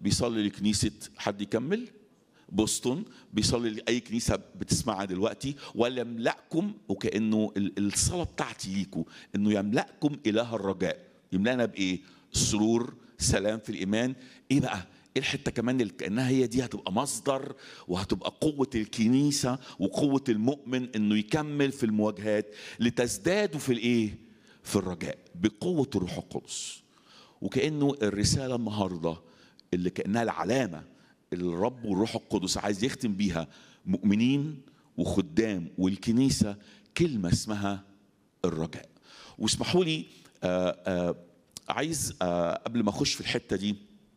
بيصلي لكنيسه حد يكمل بوسطن بيصلي لاي كنيسه بتسمعها دلوقتي وليملأكم وكانه ال- الصلاه بتاعتي ليكم انه يملأكم اله الرجاء يملأنا بايه؟ سرور سلام في الايمان ايه بقى؟ ايه الحته كمان اللي كانها هي دي هتبقى مصدر وهتبقى قوه الكنيسه وقوه المؤمن انه يكمل في المواجهات لتزدادوا في الايه؟ في الرجاء بقوه الروح القدس وكانه الرساله النهارده اللي كانها العلامه اللي الرب والروح القدس عايز يختم بيها مؤمنين وخدام والكنيسه كلمه اسمها الرجاء واسمحوا لي آه آه عايز آه قبل ما اخش في الحته دي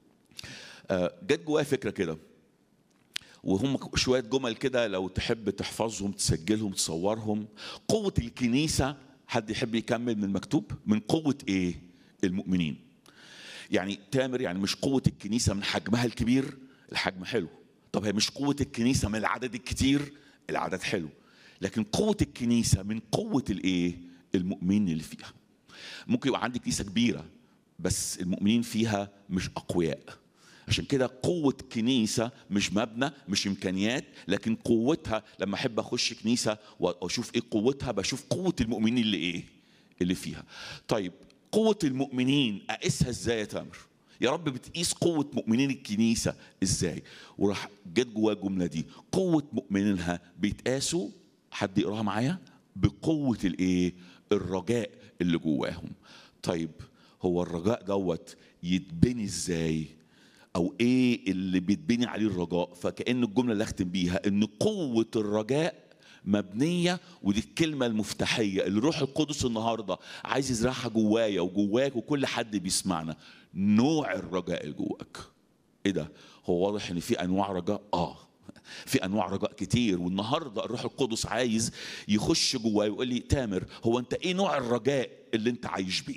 آه جت جوايا فكره كده وهم شويه جمل كده لو تحب تحفظهم تسجلهم تصورهم قوه الكنيسه حد يحب يكمل من المكتوب من قوه ايه المؤمنين يعني تامر يعني مش قوه الكنيسه من حجمها الكبير الحجم حلو طب هي مش قوه الكنيسه من العدد الكتير العدد حلو لكن قوه الكنيسه من قوه الايه المؤمنين اللي فيها ممكن يبقى عندي كنيسه كبيره بس المؤمنين فيها مش اقوياء عشان كده قوة كنيسة مش مبنى مش إمكانيات لكن قوتها لما أحب أخش كنيسة وأشوف إيه قوتها بشوف قوة المؤمنين اللي إيه اللي فيها طيب قوة المؤمنين أقيسها إزاي يا تامر يا رب بتقيس قوة مؤمنين الكنيسة إزاي وراح جت جوا الجملة دي قوة مؤمنينها بيتقاسوا حد يقراها معايا بقوة الإيه الرجاء اللي جواهم طيب هو الرجاء دوت يتبني ازاي او ايه اللي بيتبني عليه الرجاء فكأن الجمله اللي اختم بيها ان قوه الرجاء مبنيه ودي الكلمه المفتاحيه اللي الروح القدس النهارده عايز يزرعها جوايا وجواك وكل حد بيسمعنا نوع الرجاء اللي جواك ايه ده هو واضح ان في انواع رجاء اه في انواع رجاء كتير والنهارده الروح القدس عايز يخش جواي ويقول لي تامر هو انت ايه نوع الرجاء اللي انت عايش بيه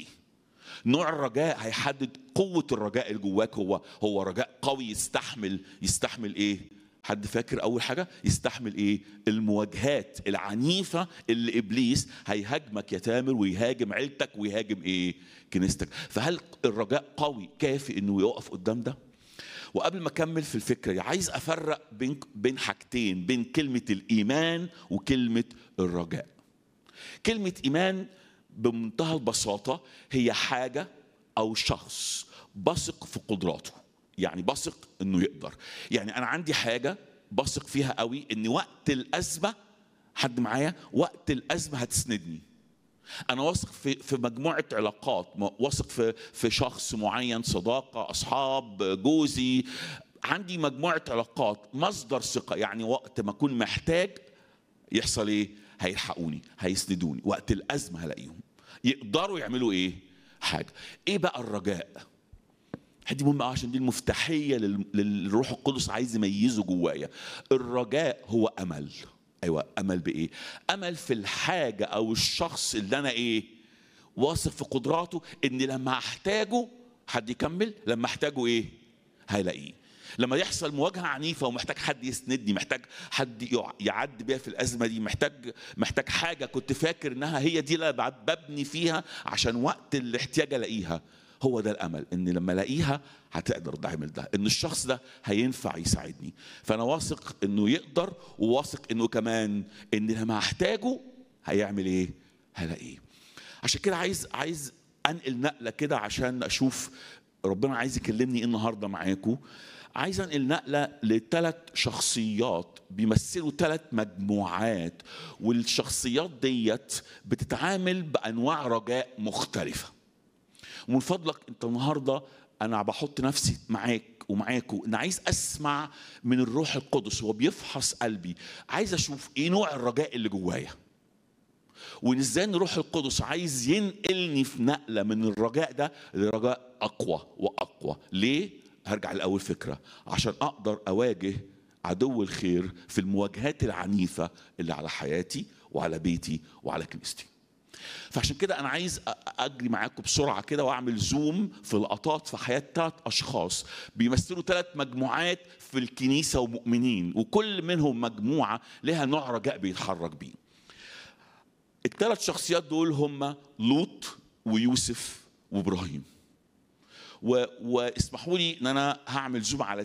نوع الرجاء هيحدد قوة الرجاء اللي جواك هو هو رجاء قوي يستحمل يستحمل ايه؟ حد فاكر أول حاجة؟ يستحمل ايه؟ المواجهات العنيفة اللي إبليس هيهاجمك يا تامر ويهاجم عيلتك ويهاجم ايه؟ كنيستك، فهل الرجاء قوي كافي إنه يقف قدام ده؟ وقبل ما اكمل في الفكره عايز افرق بين بين حاجتين بين كلمه الايمان وكلمه الرجاء كلمه ايمان بمنتهى البساطه هي حاجه او شخص بثق في قدراته يعني بثق انه يقدر يعني انا عندي حاجه بثق فيها قوي ان وقت الازمه حد معايا وقت الازمه هتسندني انا واثق في في مجموعه علاقات واثق في في شخص معين صداقه اصحاب جوزي عندي مجموعه علاقات مصدر ثقه يعني وقت ما اكون محتاج يحصل ايه هيلحقوني هيسندوني وقت الازمه هلاقيهم يقدروا يعملوا ايه حاجه ايه بقى الرجاء دي مهمة عشان دي المفتاحية للروح القدس عايز يميزه جوايا الرجاء هو أمل ايوه امل بايه امل في الحاجه او الشخص اللي انا ايه واثق في قدراته ان لما احتاجه حد يكمل لما احتاجه ايه هلاقيه لما يحصل مواجهه عنيفه ومحتاج حد يسندني محتاج حد يعدي بيها في الازمه دي محتاج محتاج حاجه كنت فاكر انها هي دي اللي ببني فيها عشان وقت الاحتياج الاقيها هو ده الامل ان لما الاقيها هتقدر تعمل ده ان الشخص ده هينفع يساعدني فانا واثق انه يقدر وواثق انه كمان ان لما احتاجه هيعمل ايه هلاقيه عشان كده عايز عايز انقل نقله كده عشان اشوف ربنا عايز يكلمني ايه النهارده معاكم عايز انقل نقله لثلاث شخصيات بيمثلوا ثلاث مجموعات والشخصيات ديت بتتعامل بانواع رجاء مختلفه ومن فضلك انت النهارده انا بحط نفسي معاك ومعاكم انا عايز اسمع من الروح القدس وهو بيفحص قلبي عايز اشوف ايه نوع الرجاء اللي جوايا وان ازاي الروح القدس عايز ينقلني في نقله من الرجاء ده لرجاء اقوى واقوى ليه هرجع لاول فكره عشان اقدر اواجه عدو الخير في المواجهات العنيفه اللي على حياتي وعلى بيتي وعلى كنيستي فعشان كده انا عايز اجري معاكم بسرعه كده واعمل زوم في لقطات في حياه ثلاث اشخاص بيمثلوا ثلاث مجموعات في الكنيسه ومؤمنين وكل منهم مجموعه لها نوع رجاء بيتحرك بيه. الثلاث شخصيات دول هم لوط ويوسف وابراهيم. و... واسمحوا لي ان انا هعمل زوم على